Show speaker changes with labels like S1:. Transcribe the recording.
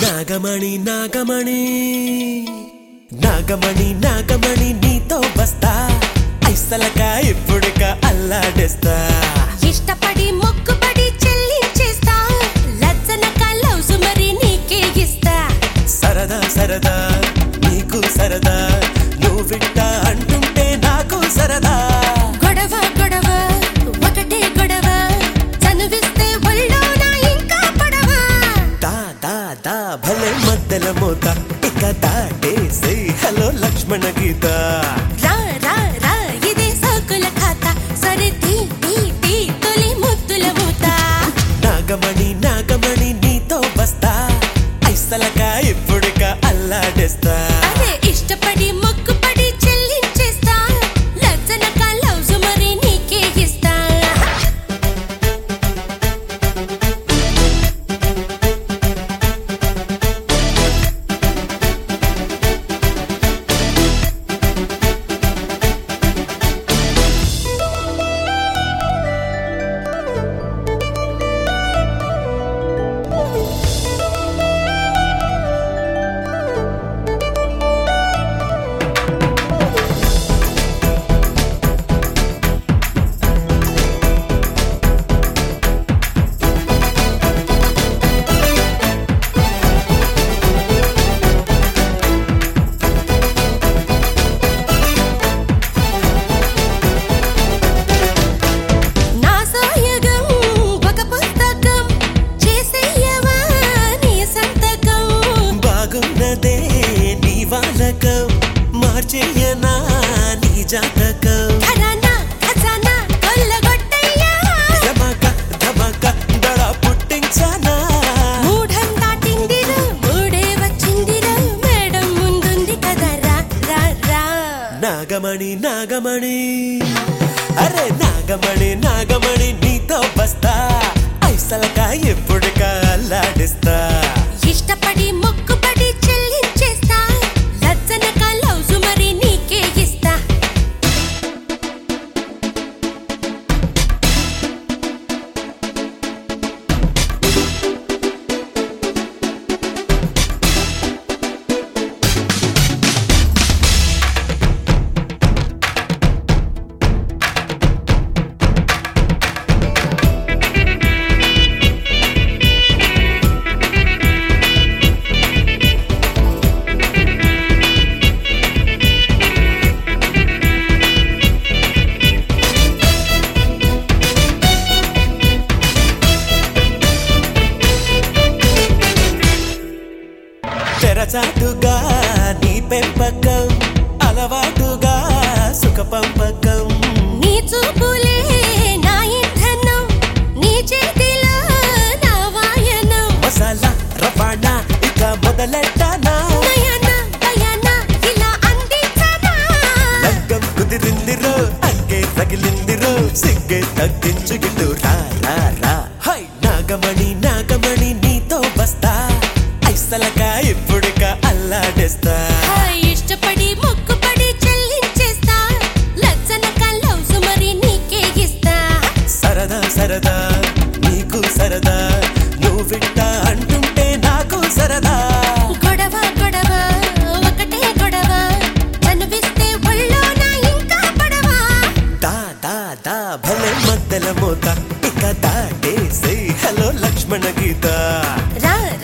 S1: నాగమణి నాగమణి నాగమణి నాగమణి నీతో వస్తా ఐసలక ఇప్పుడుక అల్లాడేస్తా
S2: ఇష్టపడి మొక్కుపడి చెల్లించేస్తా లచ్చనక లవ్స్ మరి నీకే ఇస్తా
S1: సరదా సరదా నీకు సరదా నువ్వు వింటా అంటుంటే నాకు సరదా
S2: గొడవ గొడవ ఒకటే గొడవ చనువిస్తే ఒళ్ళోన ఇంకా పడవ
S1: దా దా దా భలే మద్దెల మోత ఇక దాటేసే హలో లక్ష్మణ గీత
S2: రా రా రా ఇదే సోకుల ఖాతా సరే తీ తీ తీ తొలి ముద్దుల మూత
S1: నాగమణి నాగమణి నీతో వస్తా ఐసలక ఇప్పుడుక అల్లాడేస్తా
S2: అరే ఇష్టపడి మొక్కుపడి చెల్లించేస్తా లచ్చనక లవ్స్ మరి నీకే ఇస్తా నా సాయగం ఒక పుస్తకం చేసేయవా నీ సంతకం
S1: బాగున్నదే నీ వాలకం మార్చేయనా నీ జాతకం
S2: ఖజానా ఖజానా కొల్లగొట్టయ్యా
S1: ధమక ధమక దడ పుట్టించానా
S2: మూఢం దాటిందిరా మూడే వచ్చిందిరా మేడం ముందుంది కదా రా రా రా
S1: నాగమణి నాగమణి అరే నాగమణి నాగమణి నీతో వస్తా ఐసలక ఎప్పుడుక అల్లాడిస్తా
S2: ఇష్టపడి మొక్కుపడి చెల్లించేస్తా లచ్చనక లవ్స్ మరి నీకే ఇస్తా
S1: తెరచాటుగా నీ పెంపకం అలవాటుగా సుఖ పంపకం
S2: నీ చూపులే నా ఇంధనం నీ చేతిలో నా వాయనం
S1: మసాలా రవాణా ఇక మొదలెట్టానా
S2: నయన భయన ఇలా అందించనా
S1: లగ్గం కుదిరిందిరో అంకే తగిలిందిరో సిగ్గే తగ్గించుగిట్టు రా రా రా హై నాగమణి నాగమణి నీతో వస్తా ఐసలక ఇప్పుడుక అల్లాడేస్తా
S2: హాయ్ ఇష్టపడి మొక్కుపడి చెల్లించేస్తా లచ్చనక లవ్స్ మరి నీకే ఇస్తా
S1: సరదా సరదా నీకు సరదా నువ్వు వింటా అంటుంటే నాకు సరదా
S2: గొడవ గొడవ ఒకటే గొడవ చనువిస్తే ఒళ్ళోన ఇంకా పడవ
S1: దా దా దా భలే మద్దెల మోత ఇక దాటేసే హలో లక్ష్మణ గీత
S2: రా